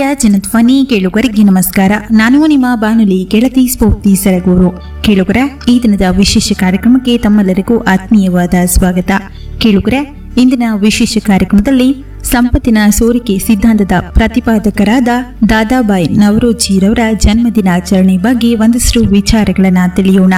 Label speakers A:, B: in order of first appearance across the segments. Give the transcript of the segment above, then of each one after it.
A: ಜನಧ್ವನಿ ಕೇಳುಗರಿಗೆ ನಮಸ್ಕಾರ ನಾನು ನಿಮ್ಮ ಬಾನುಲಿ ಗೆಳತಿ ಸ್ಫೂರ್ತಿ ಸರಗೂರು ಕೇಳುಗರ ಈ ದಿನದ ವಿಶೇಷ ಕಾರ್ಯಕ್ರಮಕ್ಕೆ ತಮ್ಮೆಲ್ಲರಿಗೂ ಆತ್ಮೀಯವಾದ ಸ್ವಾಗತ ಕೇಳುಗರ ಇಂದಿನ ವಿಶೇಷ ಕಾರ್ಯಕ್ರಮದಲ್ಲಿ ಸಂಪತ್ತಿನ ಸೋರಿಕೆ ಸಿದ್ಧಾಂತದ ಪ್ರತಿಪಾದಕರಾದ ದಾದಾಬಾಯಿ ನವರೋಜಿರವರ ಜನ್ಮದಿನಾಚರಣೆ ಬಗ್ಗೆ ಒಂದಷ್ಟು ವಿಚಾರಗಳನ್ನು ತಿಳಿಯೋಣ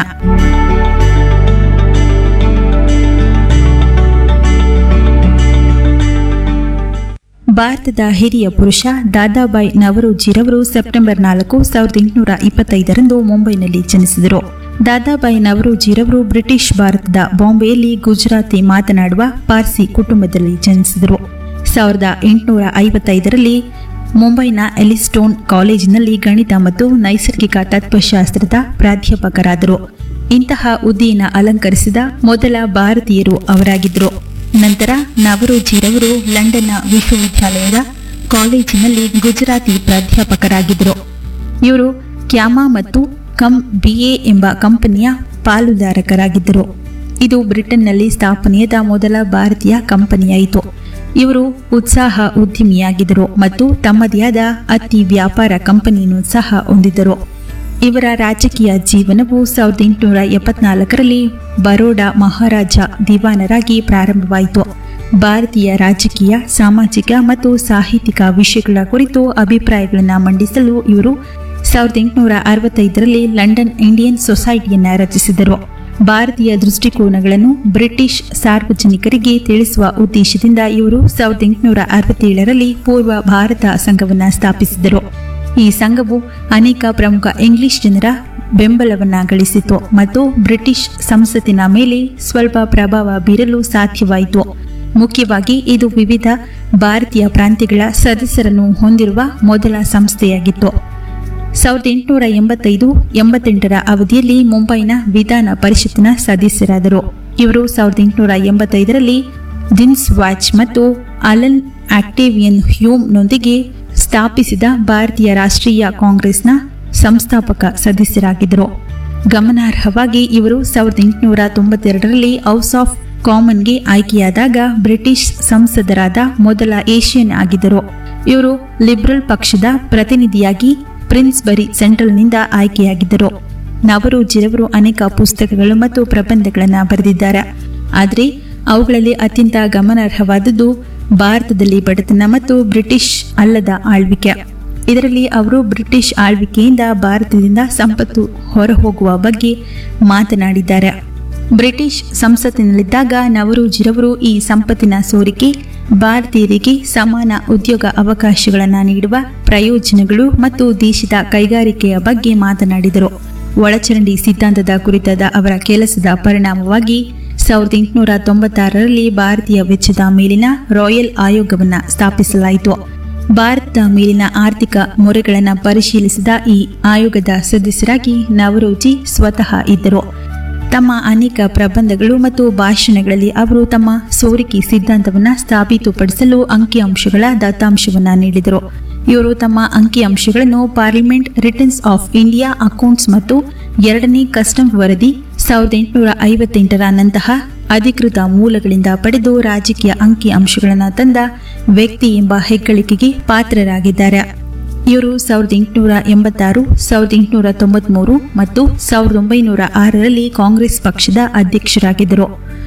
A: ಭಾರತದ ಹಿರಿಯ ಪುರುಷ ದಾದಾಬಾಯಿ ನವರೋಜಿರವರು ಸೆಪ್ಟೆಂಬರ್ ನಾಲ್ಕು ಸಾವಿರದ ಎಂಟುನೂರ ಇಪ್ಪತ್ತೈದರಂದು ಮುಂಬೈನಲ್ಲಿ ಜನಿಸಿದರು ದಾದಾಬಾಯಿ ನವರೋಜಿರವರು ಬ್ರಿಟಿಷ್ ಭಾರತದ ಬಾಂಬೆಯಲ್ಲಿ ಗುಜರಾತಿ ಮಾತನಾಡುವ ಪಾರ್ಸಿ ಕುಟುಂಬದಲ್ಲಿ ಜನಿಸಿದರು ಸಾವಿರದ ಎಂಟುನೂರ ಐವತ್ತೈದರಲ್ಲಿ ಮುಂಬೈನ ಎಲಿಸ್ಟೋನ್ ಕಾಲೇಜಿನಲ್ಲಿ ಗಣಿತ ಮತ್ತು ನೈಸರ್ಗಿಕ ತತ್ವಶಾಸ್ತ್ರದ ಪ್ರಾಧ್ಯಾಪಕರಾದರು ಇಂತಹ ಹುದ್ದೆಯನ್ನು ಅಲಂಕರಿಸಿದ ಮೊದಲ ಭಾರತೀಯರು ಅವರಾಗಿದ್ದರು ನಂತರ ನವರೋಜಿರವರು ಲಂಡನ್ನ ವಿಶ್ವವಿದ್ಯಾಲಯದ ಕಾಲೇಜಿನಲ್ಲಿ ಗುಜರಾತಿ ಪ್ರಾಧ್ಯಾಪಕರಾಗಿದ್ದರು ಇವರು ಕ್ಯಾಮಾ ಮತ್ತು ಕಂ ಬಿಎ ಎಂಬ ಕಂಪನಿಯ ಪಾಲುದಾರಕರಾಗಿದ್ದರು ಇದು ಬ್ರಿಟನ್ನಲ್ಲಿ ಸ್ಥಾಪನೆಯಾದ ಮೊದಲ ಭಾರತೀಯ ಕಂಪನಿಯಾಯಿತು ಇವರು ಉತ್ಸಾಹ ಉದ್ಯಮಿಯಾಗಿದ್ದರು ಮತ್ತು ತಮ್ಮದೇ ಆದ ಅತಿ ವ್ಯಾಪಾರ ಕಂಪನಿಯನ್ನು ಸಹ ಹೊಂದಿದ್ದರು ಇವರ ರಾಜಕೀಯ ಜೀವನವು ಸಾವಿರದ ಎಂಟುನೂರ ಎಪ್ಪತ್ನಾಲ್ಕರಲ್ಲಿ ಬರೋಡಾ ಮಹಾರಾಜ ದಿವಾನರಾಗಿ ಪ್ರಾರಂಭವಾಯಿತು ಭಾರತೀಯ ರಾಜಕೀಯ ಸಾಮಾಜಿಕ ಮತ್ತು ಸಾಹಿತ್ಯಿಕ ವಿಷಯಗಳ ಕುರಿತು ಅಭಿಪ್ರಾಯಗಳನ್ನು ಮಂಡಿಸಲು ಇವರು ಸಾವಿರದ ಎಂಟುನೂರ ಅರವತ್ತೈದರಲ್ಲಿ ಲಂಡನ್ ಇಂಡಿಯನ್ ಸೊಸೈಟಿಯನ್ನು ರಚಿಸಿದರು ಭಾರತೀಯ ದೃಷ್ಟಿಕೋನಗಳನ್ನು ಬ್ರಿಟಿಷ್ ಸಾರ್ವಜನಿಕರಿಗೆ ತಿಳಿಸುವ ಉದ್ದೇಶದಿಂದ ಇವರು ಸಾವಿರದ ಎಂಟುನೂರ ಅರವತ್ತೇಳರಲ್ಲಿ ಪೂರ್ವ ಭಾರತ ಸಂಘವನ್ನು ಸ್ಥಾಪಿಸಿದರು ಈ ಸಂಘವು ಅನೇಕ ಪ್ರಮುಖ ಇಂಗ್ಲಿಷ್ ಜನರ ಬೆಂಬಲವನ್ನ ಗಳಿಸಿತು ಮತ್ತು ಬ್ರಿಟಿಷ್ ಸಂಸತ್ತಿನ ಮೇಲೆ ಸ್ವಲ್ಪ ಪ್ರಭಾವ ಬೀರಲು ಸಾಧ್ಯವಾಯಿತು ಮುಖ್ಯವಾಗಿ ಇದು ವಿವಿಧ ಭಾರತೀಯ ಪ್ರಾಂತ್ಯಗಳ ಸದಸ್ಯರನ್ನು ಹೊಂದಿರುವ ಮೊದಲ ಸಂಸ್ಥೆಯಾಗಿತ್ತು ಸಾವಿರದ ಎಂಟುನೂರ ಎಂಬತ್ತೈದು ಎಂಬತ್ತೆಂಟರ ಅವಧಿಯಲ್ಲಿ ಮುಂಬೈನ ವಿಧಾನ ಪರಿಷತ್ತಿನ ಸದಸ್ಯರಾದರು ಇವರು ಸಾವಿರದ ಎಂಟುನೂರ ಎಂಬತ್ತೈದರಲ್ಲಿ ದಿನ್ಸ್ ವಾಚ್ ಮತ್ತು ಅಲನ್ ಆಕ್ಟೇವಿಯನ್ ಹ್ಯೂಮ್ನೊಂದಿಗೆ ಸ್ಥಾಪಿಸಿದ ಭಾರತೀಯ ರಾಷ್ಟ್ರೀಯ ಕಾಂಗ್ರೆಸ್ನ ಸಂಸ್ಥಾಪಕ ಸದಸ್ಯರಾಗಿದ್ದರು ಗಮನಾರ್ಹವಾಗಿ ಇವರು ಸಾವಿರದ ಎಂಟುನೂರ ತೊಂಬತ್ತೆರಡರಲ್ಲಿ ಹೌಸ್ ಆಫ್ ಕಾಮನ್ಗೆ ಆಯ್ಕೆಯಾದಾಗ ಬ್ರಿಟಿಷ್ ಸಂಸದರಾದ ಮೊದಲ ಏಷ್ಯನ್ ಆಗಿದ್ದರು ಇವರು ಲಿಬರಲ್ ಪಕ್ಷದ ಪ್ರತಿನಿಧಿಯಾಗಿ ಪ್ರಿನ್ಸ್ಬರಿ ಸೆಂಟ್ರಲ್ನಿಂದ ಆಯ್ಕೆಯಾಗಿದ್ದರು ನವರೋಜಿರವರು ಅನೇಕ ಪುಸ್ತಕಗಳು ಮತ್ತು ಪ್ರಬಂಧಗಳನ್ನು ಬರೆದಿದ್ದಾರೆ ಆದರೆ ಅವುಗಳಲ್ಲಿ ಅತ್ಯಂತ ಗಮನಾರ್ಹವಾದದ್ದು ಭಾರತದಲ್ಲಿ ಬಡತನ ಮತ್ತು ಬ್ರಿಟಿಷ್ ಅಲ್ಲದ ಆಳ್ವಿಕೆ ಇದರಲ್ಲಿ ಅವರು ಬ್ರಿಟಿಷ್ ಆಳ್ವಿಕೆಯಿಂದ ಭಾರತದಿಂದ ಸಂಪತ್ತು ಹೊರಹೋಗುವ ಬಗ್ಗೆ ಮಾತನಾಡಿದ್ದಾರೆ ಬ್ರಿಟಿಷ್ ಸಂಸತ್ತಿನಲ್ಲಿದ್ದಾಗ ನವರೋಜಿರವರು ಈ ಸಂಪತ್ತಿನ ಸೋರಿಕೆ ಭಾರತೀಯರಿಗೆ ಸಮಾನ ಉದ್ಯೋಗ ಅವಕಾಶಗಳನ್ನು ನೀಡುವ ಪ್ರಯೋಜನಗಳು ಮತ್ತು ದೇಶದ ಕೈಗಾರಿಕೆಯ ಬಗ್ಗೆ ಮಾತನಾಡಿದರು ಒಳಚರಂಡಿ ಸಿದ್ಧಾಂತದ ಕುರಿತಾದ ಅವರ ಕೆಲಸದ ಪರಿಣಾಮವಾಗಿ ಸಾವಿರದ ಎಂಟುನೂರ ತೊಂಬತ್ತಾರರಲ್ಲಿ ಭಾರತೀಯ ವೆಚ್ಚದ ಮೇಲಿನ ರಾಯಲ್ ಆಯೋಗವನ್ನು ಸ್ಥಾಪಿಸಲಾಯಿತು ಭಾರತದ ಮೇಲಿನ ಆರ್ಥಿಕ ಮೊರೆಗಳನ್ನು ಪರಿಶೀಲಿಸಿದ ಈ ಆಯೋಗದ ಸದಸ್ಯರಾಗಿ ನವರೋಜಿ ಸ್ವತಃ ಇದ್ದರು ತಮ್ಮ ಅನೇಕ ಪ್ರಬಂಧಗಳು ಮತ್ತು ಭಾಷಣಗಳಲ್ಲಿ ಅವರು ತಮ್ಮ ಸೋರಿಕೆ ಸಿದ್ಧಾಂತವನ್ನು ಸಾಬೀತುಪಡಿಸಲು ಅಂಕಿಅಂಶಗಳ ದತ್ತಾಂಶವನ್ನು ನೀಡಿದರು ಇವರು ತಮ್ಮ ಅಂಕಿಅಂಶಗಳನ್ನು parliament returns of India accounts ಮತ್ತು ಎರಡನೇ ಕಸ್ಟಮ್ ವರದಿ ಸಾವಿರದ ಎಂಟುನೂರ ಐವತ್ತೆಂಟರ ನಂತಹ ಅಧಿಕೃತ ಮೂಲಗಳಿಂದ ಪಡೆದು ರಾಜಕೀಯ ಅಂಕಿ ಅಂಶಗಳನ್ನು ತಂದ ವ್ಯಕ್ತಿ ಎಂಬ ಹೆಗ್ಗಳಿಕೆಗೆ ಪಾತ್ರರಾಗಿದ್ದಾರೆ ಇವರು ಸಾವಿರದ ಎಂಟುನೂರ ಎಂಬತ್ತಾರು ಸಾವಿರದ ಎಂಟುನೂರ ತೊಂಬತ್ಮೂರು ಮತ್ತು ಸಾವಿರದ ಒಂಬೈನೂರ ಆರರಲ್ಲಿ ಕಾಂಗ್ರೆಸ್ ಪಕ್ಷದ ಅಧ್ಯಕ್ಷರಾಗಿದ್ದರು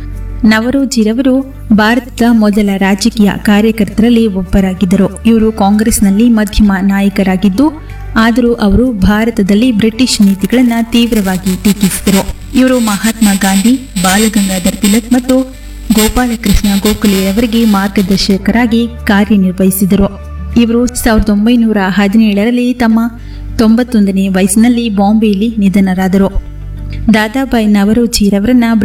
A: ನವರೋಜಿರವರು ಭಾರತದ ಮೊದಲ ರಾಜಕೀಯ ಕಾರ್ಯಕರ್ತರಲ್ಲಿ ಒಬ್ಬರಾಗಿದ್ದರು ಇವರು ಕಾಂಗ್ರೆಸ್ನಲ್ಲಿ ಮಧ್ಯಮ ನಾಯಕರಾಗಿದ್ದು ಆದರೂ ಅವರು ಭಾರತದಲ್ಲಿ ಬ್ರಿಟಿಷ್ ನೀತಿಗಳನ್ನು ತೀವ್ರವಾಗಿ ಟೀಕಿಸಿದರು ಇವರು ಮಹಾತ್ಮ ಗಾಂಧಿ ಬಾಲಗಂಗಾಧರ್ ತಿಲಕ್ ಮತ್ತು ಗೋಪಾಲಕೃಷ್ಣ ಗೋಖಲೆಯವರಿಗೆ ಮಾರ್ಗದರ್ಶಕರಾಗಿ ಕಾರ್ಯನಿರ್ವಹಿಸಿದರು ಇವರು ಸಾವಿರದ ಒಂಬೈನೂರ ಹದಿನೇಳರಲ್ಲಿ ತಮ್ಮ ತೊಂಬತ್ತೊಂದನೇ ವಯಸ್ಸಿನಲ್ಲಿ ಬಾಂಬೆಯಲ್ಲಿ ನಿಧನರಾದರು ದಾದಾಬಾಯಿ ನವರೋಜಿರವರನ್ನ